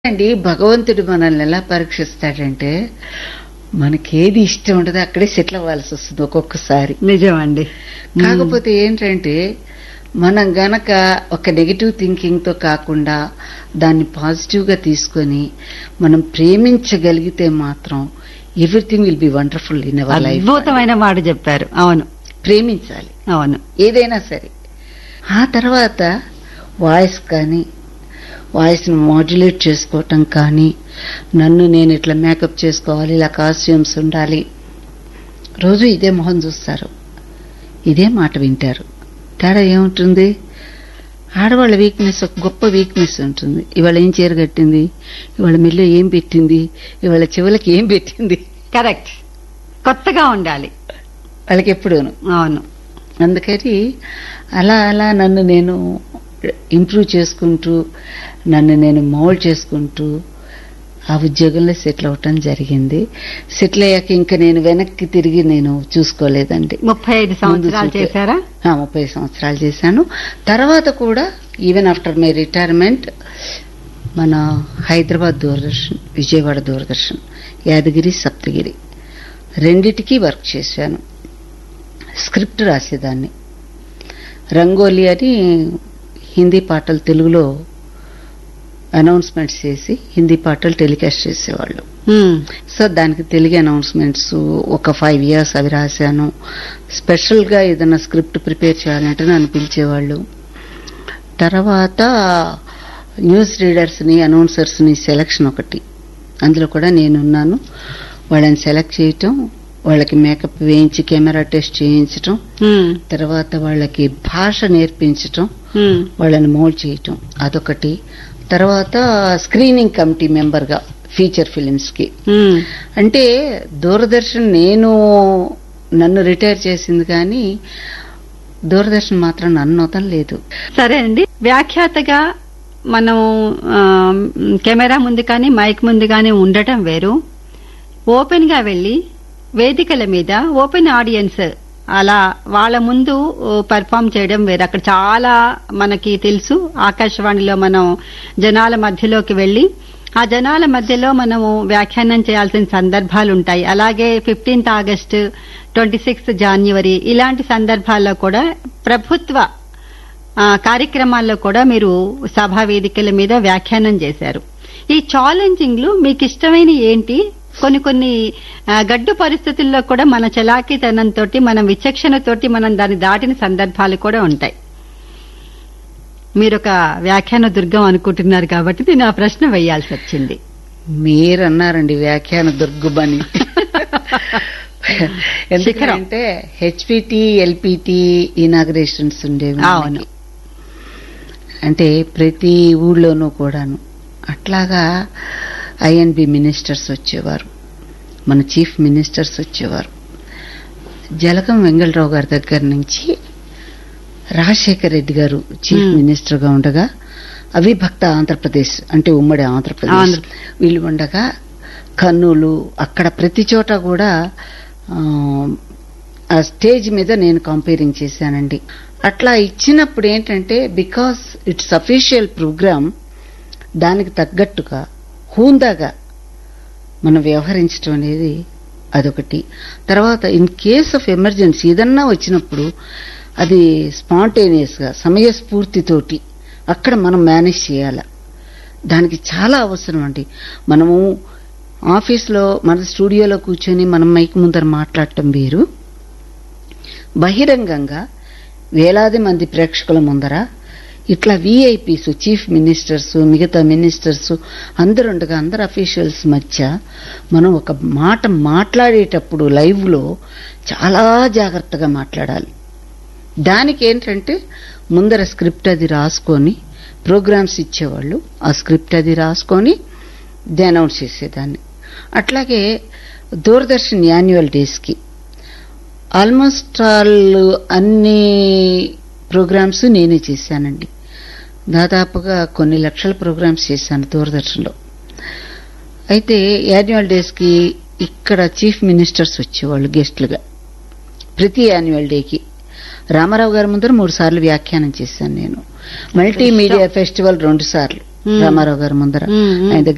అండి భగవంతుడు మనల్ని ఎలా పరీక్షిస్తాడంటే మనకేది ఇష్టం ఉండదో అక్కడే సెటిల్ అవ్వాల్సి వస్తుంది ఒక్కొక్కసారి నిజమండి కాకపోతే ఏంటంటే మనం గనక ఒక నెగిటివ్ థింకింగ్ తో కాకుండా దాన్ని పాజిటివ్ గా తీసుకొని మనం ప్రేమించగలిగితే మాత్రం everything will be wonderful in our life అద్భుతమైన మాట చెప్పారు అవును ప్రేమించాలి అవును ఏదైనా సరే ఆ తర్వాత వాయిస్ కానీ వాయిస్ని మాడ్యులేట్ చేసుకోవటం కానీ నన్ను నేను ఇట్లా మేకప్ చేసుకోవాలి ఇలా కాస్ట్యూమ్స్ ఉండాలి రోజు ఇదే మొహం చూస్తారు ఇదే మాట వింటారు తేడా ఏముంటుంది ఆడవాళ్ళ వీక్నెస్ ఒక గొప్ప వీక్నెస్ ఉంటుంది ఇవాళ ఏం చీర కట్టింది ఇవాళ మెల్లో ఏం పెట్టింది ఇవాళ చెవులకి ఏం పెట్టింది కరెక్ట్ కొత్తగా ఉండాలి వాళ్ళకి ఎప్పుడూను అవును అందుకని అలా అలా నన్ను నేను ఇంప్రూవ్ చేసుకుంటూ నన్ను నేను మౌల్డ్ చేసుకుంటూ ఆ ఉద్యోగంలో సెటిల్ అవటం జరిగింది సెటిల్ అయ్యాక ఇంకా నేను వెనక్కి తిరిగి నేను చూసుకోలేదండి ముప్పై ఐదు సంవత్సరాలు ముందు చేశారా ఆ, ముప్పై సంవత్సరాలు చేశాను తర్వాత కూడా ఈవెన్ ఆఫ్టర్ మై రిటైర్మెంట్ మన హైదరాబాద్ దూరదర్శన్ విజయవాడ దూరదర్శన్ యాదగిరి సప్తగిరి రెండిటికి వర్క్ చేశాను స్క్రిప్ట్ రాసేదాన్ని రంగోలి అని హిందీ పాటలు తెలుగులో అనౌన్స్మెంట్స్ చేసి హిందీ పాటలు టెలికాస్ట్ చేసేవాళ్ళు ఉమ్, సో దానికి తెలుగు అనౌన్స్మెంట్స్ ఒక ఫైవ్ ఇయర్స్ అవి రాశాను స్పెషల్గా ఏదైనా స్క్రిప్ట్ ప్రిపేర్ చేయాలంటే నన్ను పిలిచేవాళ్ళు తర్వాత న్యూస్ రీడర్స్ని అనౌన్సర్స్ని సెలక్షన్ ఒకటి అందులో కూడా నేనున్నాను వాళ్ళని సెలెక్ట్ చేయటం వాళ్ళకి మేకప్ వేయించి కెమెరా టెస్ట్ చేయించటం ఉమ్, తర్వాత వాళ్ళకి భాష నేర్పించటం ఉమ్, వాళ్ళని మోల్డ్ చేయటం అదొకటి తర్వాత స్క్రీనింగ్ కమిటీ మెంబర్గా ఫీచర్ ఫిలిమ్స్కి ఉమ్. అంటే దూరదర్శన్ నేను నన్ను రిటైర్ చేసింది కానీ దూరదర్శన్ మాత్రం నన్ను వదలలేదు సరే అండి వ్యాఖ్యాతగా మనం ఆ, కెమెరా ముందు కానీ మైక్ ముందు కానీ ఉండటం వేరు ఓపెన్ గా వెళ్లి వేదికల మీద ఓపెన్ ఆడియన్స్ అలా వాళ్ళ ముందు పర్ఫామ్ చేయడం వేరు అక్కడ చాలా మనకి తెలుసు ఆకాశవాణిలో మనం జనాల మధ్యలోకి వెళ్లి ఆ జనాల మధ్యలో మనము వ్యాఖ్యానం చేయాల్సిన సందర్భాలు ఉంటాయి అలాగే fifteenth August twenty sixth January ఇలాంటి సందర్భాల్లో కూడా ప్రభుత్వ ఆ, కార్యక్రమాల్లో కూడా మీరు సభా వేదికల మీద వ్యాఖ్యానం చేశారు ఈ ఛాలెంజింగ్లు మీకు ఇష్టమైన ఏంటి కొన్ని కొన్ని ఆ, గడ్డు పరిస్థితుల్లో కూడా మన చలాకీతనంతో మనం విచక్షణతోటి మనం దాన్ని దాటిన సందర్భాలు కూడా ఉంటాయి మీరు ఒక వ్యాఖ్యాన దుర్గం అనుకుంటున్నారు కాబట్టి నేను ఆ ప్రశ్న వేయాల్సి వచ్చింది మీరన్నారండి వ్యాఖ్యాన దుర్గుబని ఎందుకంటే హెచ్పిటి ఎల్పిటి ఇనాగ్రేషన్స్ ఉండేవి అవును. మనకి. అంటే ప్రతి ఊళ్ళోనూ కూడాను అట్లాగా ఐఎన్బి మినిస్టర్స్ వచ్చేవారు మన చీఫ్ మినిస్టర్స్ వచ్చేవారు జలగం వెంగళరావు గారి దగ్గర నుంచి రాజశేఖర్ రెడ్డి గారు చీఫ్ మ్మ్. మినిస్టర్ గా ఉండగా అవిభక్త ఆంధ్రప్రదేశ్ అంటే ఉమ్మడి ఆంధ్రప్రదేశ్ ఆంధ్ర- వీళ్ళు ఉండగా కర్నూలు అక్కడ ప్రతి చోట కూడా ఆ, ఆ స్టేజ్ మీద నేను కంపేరింగ్ చేశానండి అట్లా ఇచ్చినప్పుడు ఏంటంటే బికాస్ ఇట్స్ అఫీషియల్ ప్రోగ్రామ్ దానికి తగ్గట్టుగా హూందాగా మనం వ్యవహరించడం అనేది అదొకటి తర్వాత ఇన్ కేస్ ఆఫ్ ఎమర్జెన్సీ ఏదన్నా వచ్చినప్పుడు అది స్పాంటేనియస్ గా సమయస్ఫూర్తితోటి అక్కడ మనం మేనేజ్ చేయాలి దానికి చాలా అవసరం అండి మనము ఆఫీస్లో మన స్టూడియోలో కూర్చొని మనం మైక్ ముందర మాట్లాడటం వేరు బహిరంగంగా వేలాది మంది ప్రేక్షకుల ముందర ఇట్లా విఐపీస్ చీఫ్ మినిస్టర్స్ మిగతా మినిస్టర్స్ అందరు ఉండగా అందరు అఫీషియల్స్ మధ్య మనం ఒక మాట మాట్లాడేటప్పుడు లైవ్లో చాలా జాగ్రత్తగా మాట్లాడాలి దానికి ఏంటంటే ముందర స్క్రిప్ట్ అది రాసుకొని ప్రోగ్రామ్స్ ఇచ్చేవాళ్ళు ఆ స్క్రిప్ట్ అది రాసుకొని ది అనౌన్స్ చేసేదాన్ని అట్లాగే దూరదర్శన్ యాన్యువల్ డేస్కి ఆల్మోస్ట్ ఆల్ అన్ని ప్రోగ్రామ్స్ నేనే చేశానండి దాదాపుగా కొన్ని లక్షల ప్రోగ్రామ్స్ చేశాను దూరదర్శన్లో అయితే యాన్యువల్ డేస్కి ఇక్కడ చీఫ్ మినిస్టర్స్ వచ్చేవాళ్ళు గెస్ట్లుగా ప్రతి యాన్యువల్ డేకి రామారావు గారి ముందర మూడు సార్లు వ్యాఖ్యానం చేశాను నేను మల్టీమీడియా ఫెస్టివల్ రెండు సార్లు Hmm. రామారావు గారి ముందర Hmm, hmm. ఆయన దగ్గర